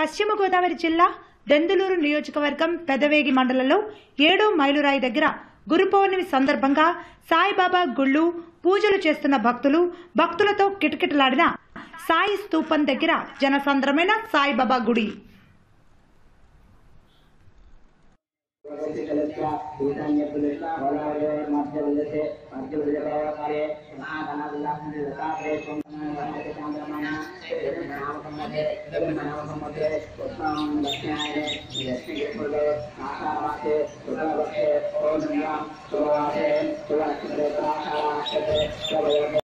పశ్చిమ గోదావరి జిల్లా దెందులూరు నియోజకవర్గం పెదవేగి మండలంలో ఏడో మైలురాయి దగ్గర గురు పౌర్ణమి సందర్భంగా సాయిబాబా గుళ్ళు పూజలు చేస్తున్న భక్తులు భక్తులతో కిటకిటలాడిన సాయి స్తూపం దగ్గర జనసంద్రమైన సాయిబాబా గుడి ఓం